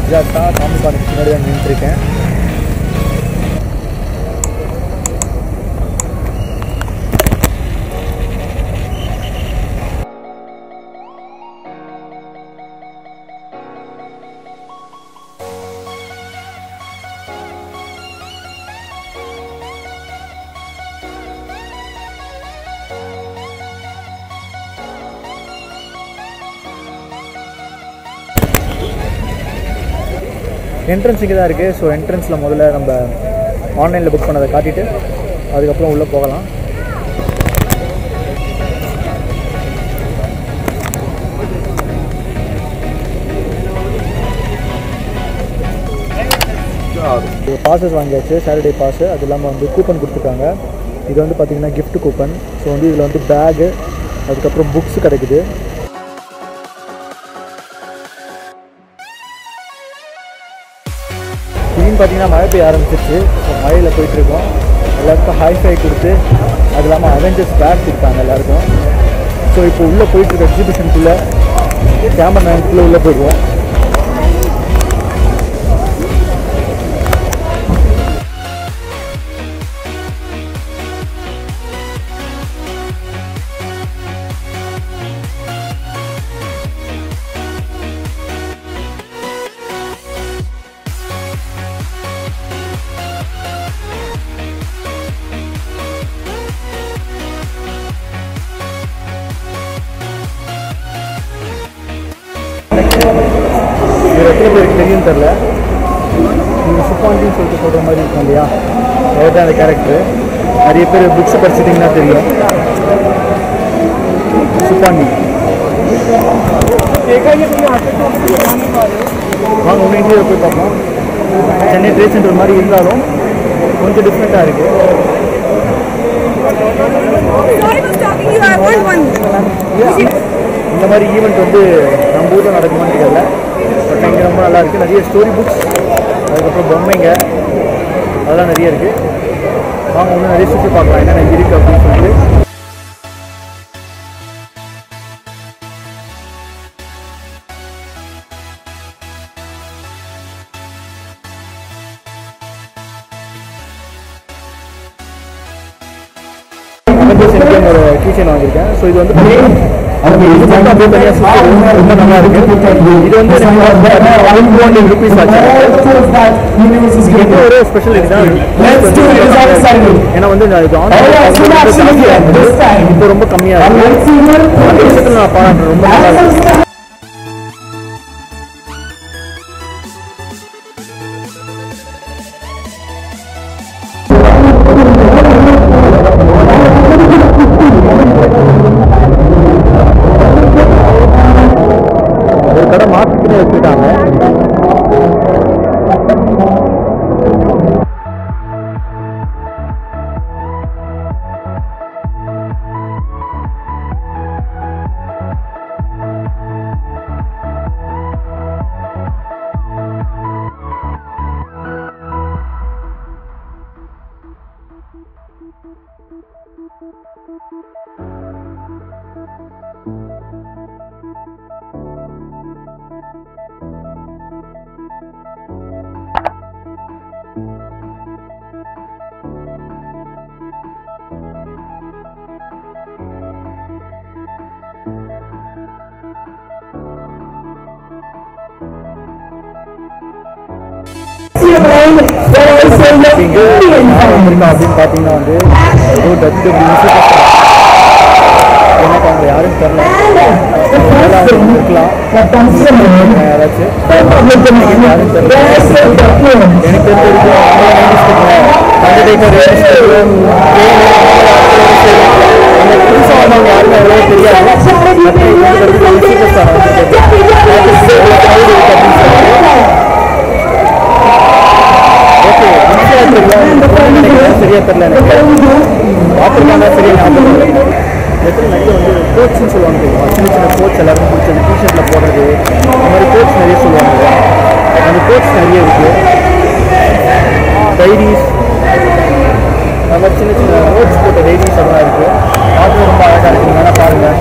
எக்ஸாக்டாக காமிக்கானுக்கு முன்னாடி தான் நின்றுருக்கேன் என்ட்ரன்ஸ் இங்கே தான் இருக்குது ஸோ என்ட்ரன்ஸில் முதல்ல நம்ம ஆன்லைனில் புக் பண்ணதை காட்டிட்டு அதுக்கப்புறம் உள்ளே போகலாம் பாசஸ் வாங்கியாச்சு சாட்டர்டே பாஸு அது இல்லாமல் வந்து கூப்பன் கொடுத்துருக்காங்க இது வந்து பார்த்திங்கன்னா gift கூப்பன் ஸோ வந்து இதில் வந்து பேகு அதுக்கப்புறம் புக்ஸ் கிடைக்குது திடீர்னு பார்த்தீங்கன்னா மழை பெய்ய ஆரம்பிச்சிருச்சு ஸோ மழையில் போயிட்டுருக்கோம் எல்லாருக்கும் ஹைஃபை கொடுத்து அது இல்லாமல் அவெஞ்சர்ஸ் பேக் கொடுத்தாங்க எல்லாருக்கும் ஸோ இப்போ உள்ளே போயிட்டுருக்க எக்ஸிபிஷனுக்குள்ளே கேமராமேனுக்குள்ளே உள்ளே போயிடுவோம் இது எத்தனை பேருக்கு தெரியும் தெரில நீங்கள் சுப்பாண்டின்னு சொல்லிட்டு சொல்கிற மாதிரி இருக்கும் இல்லையா அவர் தான் அந்த கேரக்டர் நிறைய பேர் புக்ஸ் படிச்சிட்டிங்கன்னா தெரியும் சுப்பாண்டி வாங்க ஒன்று இந்தியாவில் போய் பார்ப்போம் சென்னை ட்ரேட் சென்டர் மாதிரி இருந்தாலும் கொஞ்சம் டிஃப்ரெண்ட்டாக இருக்குது Sorry for stopping you. I want one. இந்த மாதிரி ஈவெண்ட் வந்து நம்ம ஊரில் நடக்குமான்னு தெரியல பட் இங்கே ரொம்ப நல்லா இருக்குது நிறைய ஸ்டோரி புக்ஸ் அதுக்கப்புறம் பொம்மைங்க அதெல்லாம் நிறைய இருக்குது வாங்க இன்னும் நிறைய சுற்றி பார்க்கலாம் என்னென்ன இங்கே இருக்குது அப்படின்னு சொல்லிட்டு அவெஞ்சர்ஸ் என்கேம் ஒரு கீச்சன் வாங்கியிருக்கேன் ஸோ இது வந்து இது மட்டும் அப்படியே தனியாக சுற்றி ரொம்ப நல்லா இருக்கு இது வந்து ஒன் ஹண்ட்ரட் ருபீஸ் ஆச்சு இது ஒரு ஸ்பெஷல் இதுதான் ஏன்னா வந்து நான் இது ஆன்லைன் இப்போ ரொம்ப கம்மியாக இருக்கு அந்த விஷயத்தில் நான் பாராட்டுறேன் ரொம்ப நல்லா இருக்கு ஒரு கடை மார்க்கெட்டில் வச்சுருக்காங்க இங்கே யார் வந்திருக்கா அப்படின்னு பார்த்தீங்கன்னா வந்து ஏதோ டச்சு எனக்கு அவங்க யாரும் தெரியல அவங்க இருக்கலாம் யாராச்சும் யாரும் தெரியல எனக்கு தெரிஞ்ச வரைக்கும் அண்டர்டேக்கர் அந்த புதுசாக வந்தவங்க யாருமே அவ்வளோ தெரியாது சூப்பர் ஸ்டார் ஓகே சரியா தெரியல எனக்கு பார்த்துருக்காங்க சரியா ஞாபகம் இல்லை. எத்தனை நிறைய வந்து கோட்ஸ்னு சொல்லுவாங்க தெரியுமா சின்ன சின்ன கோட்ஸ் எல்லாருக்கும் பிடிச்சது டிஷர்ட்டில் போடுறது அந்த மாதிரி கோட்ஸ் நிறைய சொல்லுவாங்க அந்த கோட்ஸ் நிறைய இருக்குது டைரிஸ் அந்த மாதிரி சின்ன சின்ன நோட்ஸ் போட்ட டைரிஸ் அதெல்லாம் இருக்குது பார்த்து ரொம்ப அழகாக இருக்குது வேணா பாருங்கள்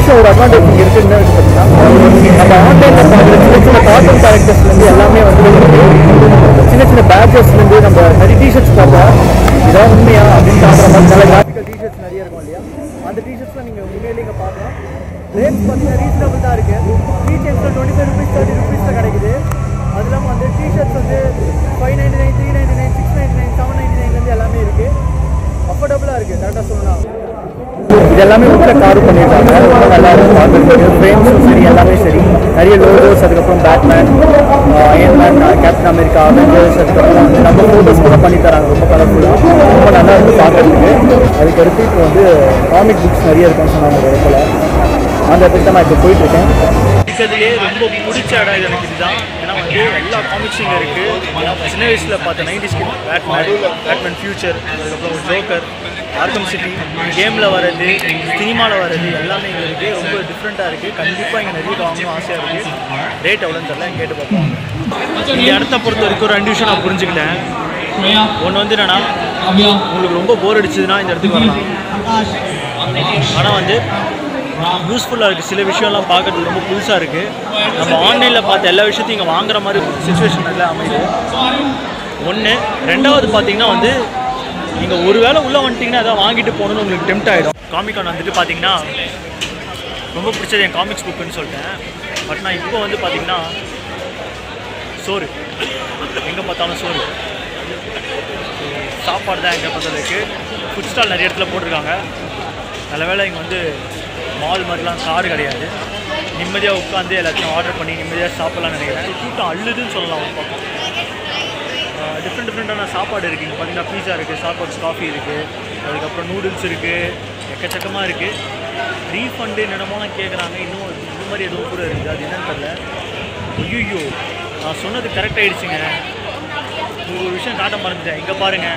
விஷயம் ஒரு அட்வான்டேஜ் இங்கே இருக்குன்னு பார்த்தீங்கன்னா நம்ம ஆன்லைனில் பார்க்குற சின்ன சின்ன கார்ட்டூன் கேரக்டர்ஸ்லேருந்து எல்லாமே வந்து இருக்கு. சின்ன சின்ன பேட்சஸ்லேருந்து நம்ம நிறைய டிஷர்ட்ஸ் பார்த்தா இதான் உண்மையா அப்படின்னு பார்க்குற மாதிரி நல்ல கிராஃபிக்கல் டிஷர்ட்ஸ் நிறைய இருக்கும் இல்லையா அந்த டிஷர்ட்ஸ்லாம் நீங்கள் உண்மையிலே இங்கே பார்க்கலாம் ரேட்ஸ் பார்த்தீங்கன்னா ரீசனபிள் தான் இருக்குது த்ரீ டைம்ஸில் டுவெண்ட்டி ஃபைவ் ருபீஸ் தேர்ட்டி ருபீஸில் கிடைக்குது அது இல்லாமல் வந்து டிஷர்ட்ஸ் வந்து five ninety nine three ninety nine six ninety nine seven ninety நைன்லேருந்து எல்லாமே இருக்குது அஃபோர்டபுளாக இருக்குது கரெக்டாக சொல்லலாம் இது எல்லாமே உள்ள கார் பண்ணியிருக்காங்க ரொம்ப நல்லா இருக்கும் பார்க்கறதுக்கு ஃப்ரேம்ஸும் சரி எல்லாமே சரி நிறைய லோகோஸ் அதுக்கப்புறம் Batman Iron Man Captain America Avengers அதுக்கப்புறம் வந்து நம்ம ஃபோட்டோஸ் கூட பண்ணி தராங்க ரொம்ப கலர்ஃபுல்லாக ரொம்ப நல்லா இருக்கும் பார்க்கறதுக்கு அதுக்கடுத்து இப்போ வந்து காமிக் புக்ஸ் நிறைய இருக்குன்னு சொன்னாங்க ஒரு இடத்துல அந்த இடத்துக்கு தான் நான் இப்போ போயிட்டுருக்கேன் இருக்கிறதுலே ரொம்ப பிடிச்ச இடம் இது எனக்கு இதுதான் ஏன்னா வந்து எல்லா காமிக்ஸும் இங்கே இருக்குது சின்ன வயசில் பார்த்த nineties kid Batman Batman future அதுக்கப்புறம் ஜோக்கர் ஆர்கம் சிட்டி கேமில் வர்றது சினிமாவில் வர்றது எல்லாமே இங்கே இருக்குது ரொம்ப டிஃப்ரெண்ட்டாக இருக்குது கண்டிப்பாக இங்கே நிறைய வாங்கணும் ஆசையாக இருக்குது ரேட் எவ்வளோன்னு தெரியல கேட்டு பார்ப்போம் இந்த இடத்த பொறுத்த வரைக்கும் ரெண்டு விஷயம் நான் புரிஞ்சுக்கிட்டேன் ஒன்று வந்து என்னன்னா உங்களுக்கு ரொம்ப போர் அடிச்சதுன்னா இந்த இடத்துக்கு வரலாம் ஆனால் வந்து யூஸ்ஃபுல்லாக இருக்குது சில விஷயம்லாம் பார்க்கறதுக்கு ரொம்ப புதுசாக இருக்குது நம்ம ஆன்லைனில் பார்த்த எல்லா விஷயத்தையும் இங்கே வாங்குற மாதிரி சுச்சுவேஷன் எல்லாம் அமையுது ஒன்று ரெண்டாவது பார்த்தீங்கன்னா வந்து நீங்கள் ஒரு வேளை உள்ளே வந்துட்டிங்கன்னா எதாவது வாங்கிட்டு போகணுன்னு உங்களுக்கு டெம்ட் ஆகிடும் காமிகான் வந்துட்டு பார்த்தீங்கன்னா ரொம்ப பிடிச்சது என் காமிக்ஸ் புக்குன்னு சொல்லிட்டேன் பட் நான் இப்போ வந்து பார்த்தீங்கன்னா சோறு எங்கே பார்த்தாலும் சோறு சாப்பாடு தான் எங்கே பார்த்தாலுக்கு ஃபுட் ஸ்டால் நிறைய இடத்துல போட்டிருக்காங்க நல்ல வேளை இங்கே வந்து மால் மாதிரிலாம் காடு கிடையாது நிம்மதியாக உட்காந்து எல்லாத்தையும் ஆர்டர் பண்ணி நிம்மதியாக சாப்பிட்லாம்னு நினைக்கிறேன் கூட்டம் அள்ளுதுன்னு சொல்லலாம் ஒரு பக்கம் டிஃப்ரெண்ட் டிஃப்ரெண்ட்டான சாப்பாடு இருக்குது இங்கே பார்த்தீங்கன்னா பீஸா இருக்குது ஸ்டார்பக்ஸ் காஃபி இருக்குது அதுக்கப்புறம் நூடுல்ஸ் இருக்குது எக்கச்சக்கமாக இருக்குது ரீஃபண்டு என்னென்னமோலாம் கேட்குறாங்க இன்னும் இது மாதிரி எதுவும் கூட இருக்குது அது என்னன்னு தெரில ஐயோ நான் சொன்னது கரெக்ட் ஆகிடுச்சிங்க உங்களுக்கு ஒரு விஷயம் காட்ட மறந்துட்டேன் இங்கே பாருங்கள்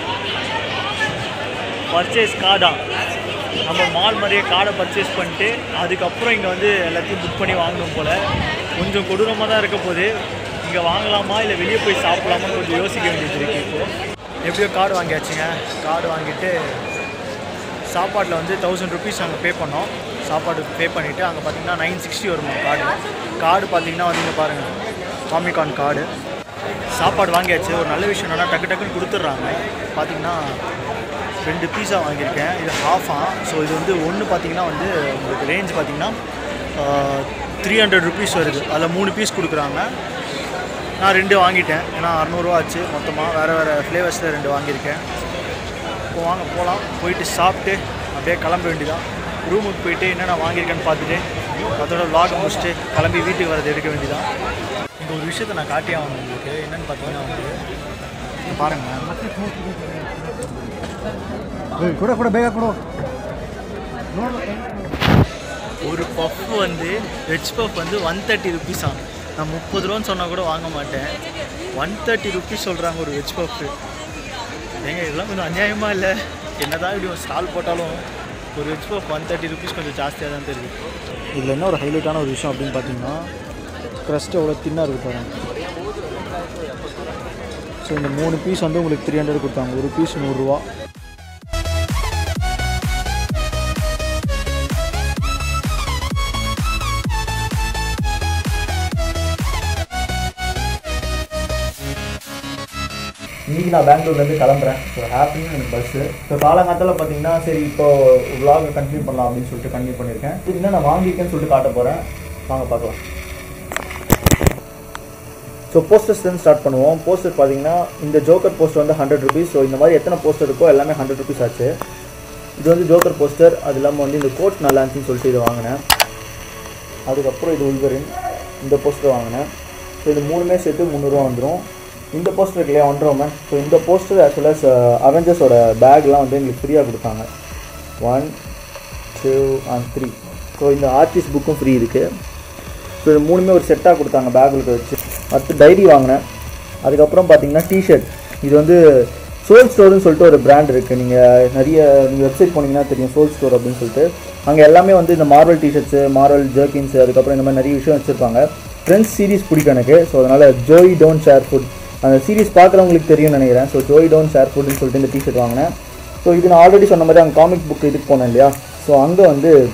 பர்ச்சேஸ் கார்டா நம்ம மால் மாதிரியே கார்டை பர்ச்சேஸ் பண்ணிட்டு அதுக்கப்புறம் இங்கே வந்து எல்லாத்தையும் புக் பண்ணி வாங்கணும் போல் கொஞ்சம் கொடூரமாக தான் இருக்க போகுது இங்கே வாங்கலாமா இல்லை வெளியே போய் சாப்பிடலாமான்னு கொஞ்சம் யோசிக்க வேண்டியது இருக்குது இப்போது எப்படியோ கார்டு வாங்கியாச்சுங்க கார்டு வாங்கிட்டு சாப்பாட்டில் வந்து தௌசண்ட் ருபீஸ் அங்கே பே பண்ணோம் சாப்பாடு பே பண்ணிவிட்டு அங்கே பார்த்தீங்கன்னா நைன் சிக்ஸ்டி வருமா கார்டு கார்டு பார்த்தீங்கன்னா வந்து இங்கே பாருங்கள் காமிகான் கார்டு சாப்பாடு வாங்கியாச்சு ஒரு நல்ல விஷயம் என்னன்னா டக்கு டக்குன்னு கொடுத்துட்றாங்க பார்த்தீங்கன்னா ரெண்டு பீஸா வாங்கியிருக்கேன் இது ஹாஃபா ஸோ இது வந்து ஒன்று பார்த்தீங்கன்னா வந்து உங்களுக்கு ரேஞ்ச் பார்த்தீங்கன்னா த்ரீ ஹண்ட்ரட் ருபீஸ் வருது அதில் மூணு பீஸ் கொடுக்குறாங்க நான் ரெண்டு வாங்கிட்டேன் ஏன்னா அறநூறுவா ஆச்சு மொத்தமாக வேறு வேறு ஃப்ளேவர்ஸில் ரெண்டு வாங்கியிருக்கேன் இப்போ வாங்க போகலாம் போயிட்டு சாப்பிட்டு அப்படியே கிளம்ப வேண்டியதான் ரூமுக்கு போயிட்டு என்னென்ன வாங்கியிருக்கேன்னு பார்த்துட்டு அதோட லாக் முடிச்சுட்டு கிளம்பி வீட்டுக்கு வரது எடுக்க வேண்டியதான் இந்த ஒரு விஷயத்தை நான் காட்டியே ஆகணும் உங்களுக்கு என்னென்னு பார்த்தீங்கன்னா வந்து இங்க பாருங்க கூட கூட பேகா கூட ஒரு பஃப் வந்து வெஜ் பஃப் வந்து ஒன் தேர்ட்டி ருபீஸ் ஆகும் நான் முப்பது ரூபான்னு சொன்னால் கூட வாங்க மாட்டேன் ஒன் தேர்ட்டி ருபீஸ் சொல்கிறாங்க ஒரு வெஜ் பஃப்பு ஏங்க இதெல்லாம் கொஞ்சம் அநியாயமாக இல்லை என்னதான் இப்படி ஒரு ஸ்டால் போட்டாலும் ஒரு veg puff one thirty rupees கொஞ்சம் ஜாஸ்தியாக தான் தெரியுது இதில் என்ன ஒரு ஹைலைட்டான ஒரு விஷயம் அப்படின்னு பார்த்தீங்கன்னா க்ரஸ்ட் எவ்வளோ தின்னாக இருக்கு பாருங்க ஸோ இந்த மூணு பீஸ் வந்து உங்களுக்கு த்ரீ ஹண்ட்ரட் கொடுத்தாங்க ஒரு பீஸ் நூறுரூவா இன்றைக்கி நான் பெங்களூர்லேருந்து கிளம்புறேன் ஸோ ஹாப்பின்னு எனக்கு பஸ்ஸு ஸோ காலங்காலத்தில் பார்த்தீங்கன்னா சரி இப்போ vlog கண்டினியூ பண்ணலாம் அப்படின்னு சொல்லிட்டு கண்டினியூ பண்ணியிருக்கேன் இது என்ன நான் வாங்கியிருக்கேன்னு சொல்லிட்டு காட்ட போகிறேன் வாங்க பார்க்கலாம் ஸோ போஸ்டர்ஸ்லேருந்து ஸ்டார்ட் பண்ணுவோம் போஸ்டர் பார்த்தீங்கன்னா இந்த ஜோக்கர் போஸ்டர் வந்து ஹண்ட்ரட் ருபீஸ் ஸோ இந்த மாதிரி எத்தனை போஸ்டர் இருக்கோ எல்லாமே ஹண்ட்ரட் ருபீஸ் ஆச்சு இது வந்து ஜோக்கர் போஸ்டர் அது இல்லாமல் வந்து இந்த கோட் நல்லா இருந்துச்சுன்னு சொல்லிட்டு இதை வாங்கினேன் அதுக்கப்புறம் இது உள்வரின் இந்த போஸ்டர் வாங்கினேன் ஸோ இது மூணுமே சேர்த்து முந்நூறுரூவா வந்துடும் இந்த போஸ்டர் இருக்கு இல்லையா ஒன்றரை மேம் ஸோ இந்த போஸ்டர் ஆஸ் வெல் அஸ் அவெஞ்சர்ஸோட பேக்லாம் வந்து எங்களுக்கு ஃப்ரீயாக கொடுத்தாங்க one two and three so இந்த ஆர்டிஸ்ட் புக்கும் ஃப்ரீ இருக்குது ஸோ இது மூணுமே ஒரு செட்டாக கொடுத்தாங்க பேக்கில் வச்சு அடுத்து டைரி வாங்கினேன் அதுக்கப்புறம் பார்த்தீங்கன்னா டிஷர்ட் இது வந்து சோல் ஸ்டோர்னு சொல்லிட்டு ஒரு பிராண்ட் இருக்குது நீங்கள் நிறைய நீங்கள் வெப்சைட் போனீங்கன்னா தெரியும் சோல் ஸ்டோர் அப்படின்னு சொல்லிட்டு அங்கே எல்லாமே வந்து இந்த மார்வல் டிஷர்ட்ஸு மார்வல் ஜர்க்கின்ஸ் அதுக்கப்புறம் இந்த மாதிரி நிறைய விஷயம் வச்சுருப்பாங்க ஃப்ரெண்ட்ஸ் சீரிஸ் பிடிக்கும் எனக்கு ஸோ அதனால் ஜோய் டோன்ட் ஷேர் ஃபுட் அந்த சீரிஸ் பார்க்குறவங்களுக்கு தெரியும்னு நினைக்கிறேன் ஸோ ஜோய் டோன்ட் ஷேர் ஃபுட்னு சொல்லிட்டு இந்த டிஷர்ட் வாங்கினேன் ஸோ இது நான் ஆல்ரெடி சொன்ன மாதிரி அங்கே காமிக் புக் இதுக்கு போனேன் இல்லையா ஸோ அங்கே வந்து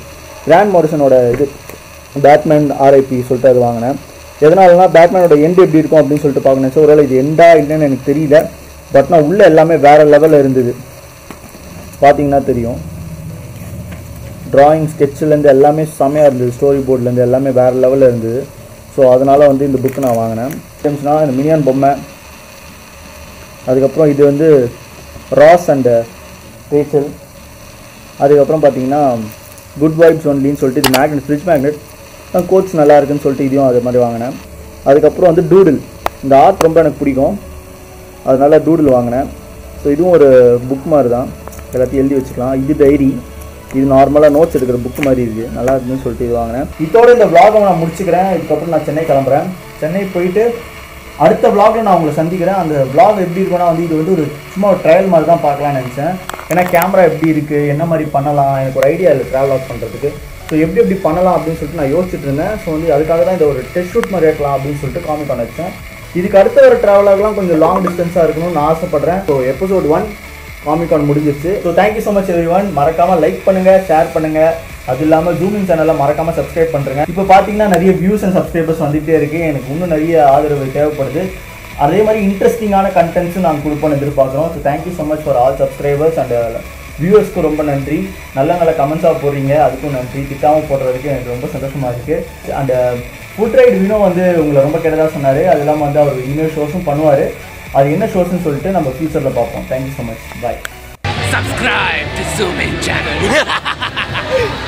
கிராண்ட் மாரிசனோட இது பேட்மேன் ஆர்ஐபி சொல்லிட்டு அது வாங்கினேன் எதனாலனா பேட்மேனோட எண்டு எப்படி இருக்கும் அப்படின்னு சொல்லிட்டு பார்க்கணும் ஸோ ஒருவேளை இது எண்டா இல்லைன்னு எனக்கு தெரியல பட் நான் உள்ளே எல்லாமே வேறு லெவலில் இருந்தது பார்த்தீங்கன்னா தெரியும் டிராயிங் ஸ்கெட்சிலேருந்து எல்லாமே செமையாக இருந்தது ஸ்டோரி போர்ட்லேருந்து எல்லாமே வேறு லெவலில் இருந்தது ஸோ அதனால் வந்து இந்த புக்கு நான் வாங்கினேன் ஜேம்ஸ்னா இந்த மினியான் பொம்மை அதுக்கப்புறம் இது வந்து ராஸ் அண்ட் ரேச்சல் அதுக்கப்புறம் பார்த்தீங்கன்னா குட் வைப்ஸ் ஒன்லின்னு சொல்லிட்டு இது மேக்னெட் ஃப்ரிட்ஜ் மேக்னெட் கோட்ஸ் நல்லா இருக்குன்னு சொல்லிட்டு இதையும் அது மாதிரி வாங்கினேன் அதுக்கப்புறம் வந்து டூடில் இந்த ஆர்ட் ரொம்ப எனக்கு பிடிக்கும் அதனால டூடில் வாங்கினேன் ஸோ இதுவும் ஒரு புக் மாதிரி தான் எல்லாத்தையும் எழுதி வச்சுக்கலாம் இது டைரி இது நார்மலாக நோட்ஸ் எடுக்கிற புக் மாதிரி இருக்குது நல்லா இருக்குன்னு சொல்லிட்டு இது வாங்கினேன் இதோட இந்த vlog-அ நான் முடிச்சுக்கிறேன் இதுக்கப்புறம் நான் சென்னை கிளம்புறேன் சென்னை போயிட்டு அடுத்த vlog-ல நான் உங்களை சந்திக்கிறேன் அந்த vlog எப்படி இருக்கும்னா வந்து இது வந்து ஒரு சும்மா ஒரு ட்ரையல் மாதிரி தான் பார்க்கலாம்னு நினச்சேன் ஏன்னா கேமரா எப்படி இருக்குது என்ன மாதிரி பண்ணலாம் எனக்கு ஒரு ஐடியா இல்லை ட்ராவல் ஆஃப் பண்ணுறதுக்கு ஸோ எப்படி எப்படி பண்ணலாம் அப்படின்னு சொல்லிட்டு நான் யோசிச்சுட்டு இருந்தேன் ஸோ வந்து அதுக்காக தான் இந்த ஒரு டெஸ்ட் ஷூட் மாதிரி இருக்கலாம் அப்படின்னு சொல்லிட்டு காமெண்ட் பண்ண வச்சேன் இதுக்கு அடுத்த ஒரு ட்ராவலாகலாம் கொஞ்சம் லாங் டிஸ்டன்ஸாக இருக்கணும்னு நான் ஆசைப்பட்றேன் ஸோ எபிசோட் ஒன் காமிகான் முடிஞ்சிருச்சு so thank you so much every ஒன் மறக்காமல் லைக் பண்ணுங்கள் ஷேர் பண்ணுங்கள் அது இல்லாமல் ஜூமிங் சேனலை மறக்காமல் சப்ஸ்கிரைப் பண்ணுறேங்க இப்போ பார்த்தீங்கன்னா நிறைய வியூஸ் அண்ட் சப்ஸ்கிரைபர்ஸ் வந்துகிட்டே இருக்கு எனக்கு இன்னும் நிறைய ஆதரவு தேவைப்படுது அதே மாதிரி இன்ட்ரெஸ்டிங்கான கண்டென்ட்ஸும் நாங்கள் கொடுப்போம்னு எதிர்பார்க்குறோம் so thank you so much for all subscribers and வியூவர்ஸ்க்கு ரொம்ப நன்றி நல்ல நல்ல கமெண்ட்ஸாக போடுறீங்க அதுக்கும் நன்றி திட்டாமல் போடுறதுக்கு எனக்கு ரொம்ப சந்தோஷமாக இருக்குது அண்ட் ஃபுட் ரைட் வினோ வந்து உங்களை ரொம்ப கேட்டதாக சொன்னார் அது இல்லாமல் வந்து அவர் இனிமேல் ஷோஸும் பண்ணுவார் அது என்ன ஷோஸ்னு சொல்லிட்டு நம்ம ஃபியூச்சரில் பார்ப்போம் thank you so much bye Subscribe to Zoom In channel.